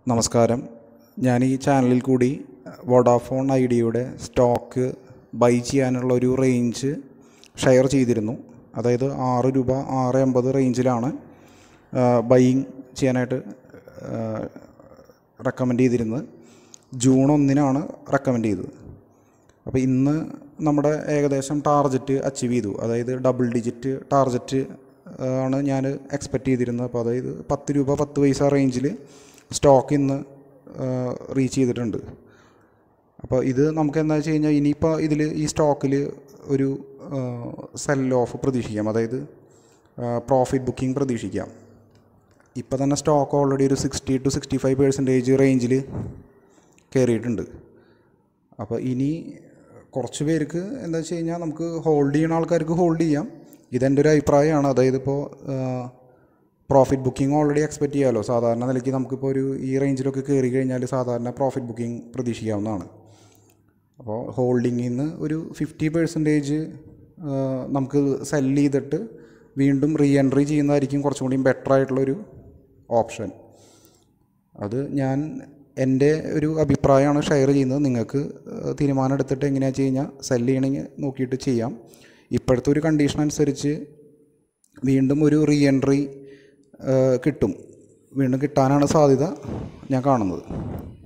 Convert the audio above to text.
നമസ്കാരം ഞാൻ ഈ ചാനലിൽ കൂടി വോഡാഫോൺ ഐഡിയയുടെ സ്റ്റോക്ക് ബൈ ചെയ്യാനുള്ള ഒരു റേഞ്ച് ഷെയർ ചെയ്തിരുന്നു അതായത് ആറ് രൂപ ആറ് എൺപത് റേഞ്ചിലാണ് ബൈയിങ് ചെയ്യാനായിട്ട് റെക്കമെൻഡ് ചെയ്തിരുന്നത് ജൂൺ ഒന്നിനാണ് റെക്കമെൻഡ് ചെയ്തത് അപ്പോൾ ഇന്ന് നമ്മുടെ ഏകദേശം ടാർജറ്റ് അച്ചീവ് ചെയ്തു അതായത് ഡബിൾ ഡിജിറ്റ് ടാർജറ്റ് ആണ് ഞാൻ എക്സ്പെക്റ്റ് ചെയ്തിരുന്നത് അപ്പോൾ അതായത് പത്ത് രൂപ പത്ത് പൈസ റേഞ്ചിൽ സ്റ്റോക്ക് ഇന്ന് റീച്ച് ചെയ്തിട്ടുണ്ട് അപ്പോൾ ഇത് നമുക്ക് എന്താ വെച്ച് കഴിഞ്ഞാൽ ഇനിയിപ്പോൾ ഇതിൽ ഈ സ്റ്റോക്കിൽ ഒരു സെൽ ഓഫ് പ്രതീക്ഷിക്കാം അതായത് പ്രോഫിറ്റ് ബുക്കിംഗ് പ്രതീക്ഷിക്കാം ഇപ്പോൾ തന്നെ സ്റ്റോക്ക് ഓൾറെഡി ഒരു sixty two sixty five percentage റേഞ്ചിൽ കയറിയിട്ടുണ്ട് അപ്പോൾ ഇനി കുറച്ച് പേർക്ക് എന്താ വെച്ച് കഴിഞ്ഞാൽ നമുക്ക് ഹോൾഡ് ചെയ്യുന്ന ആൾക്കാർക്ക് ഹോൾഡ് ചെയ്യാം ഇതെൻ്റെ ഒരു അഭിപ്രായമാണ് അതായത് ഇപ്പോൾ പ്രോഫിറ്റ് ബുക്കിംഗ് ഓൾറെഡി എക്സ്പെക്റ്റ് ചെയ്യാമല്ലോ സാധാരണ നിലയ്ക്ക് നമുക്കിപ്പോൾ ഒരു ഈ റേഞ്ചിലൊക്കെ കയറി കഴിഞ്ഞാൽ സാധാരണ പ്രോഫിറ്റ് ബുക്കിംഗ് പ്രതീക്ഷിക്കാവുന്നതാണ് അപ്പോൾ ഹോൾഡിങ്ങിൽ നിന്ന് ഒരു ഫിഫ്റ്റി പെർസെൻറ്റേജ് നമുക്ക് സെല് ചെയ്തിട്ട് വീണ്ടും റീ എൻട്രി ചെയ്യുന്നതായിരിക്കും കുറച്ചും കൂടി ബെറ്റർ ആയിട്ടുള്ളൊരു ഓപ്ഷൻ അത് ഞാൻ എൻ്റെ ഒരു അഭിപ്രായമാണ് ഷെയർ ചെയ്യുന്നത് നിങ്ങൾക്ക് തീരുമാനം എടുത്തിട്ട് എങ്ങനെയാണെന്ന് വെച്ച് കഴിഞ്ഞാൽ സെല് ചെയ്യണമെങ്കിൽ നോക്കിയിട്ട് ചെയ്യാം ഇപ്പോഴത്തെ ഒരു കണ്ടീഷൻ അനുസരിച്ച് വീണ്ടും ഒരു റീ എൻട്രി കിട്ടും വീണ്ടും കിട്ടാനാണ് സാധ്യത ഞാൻ കാണുന്നത്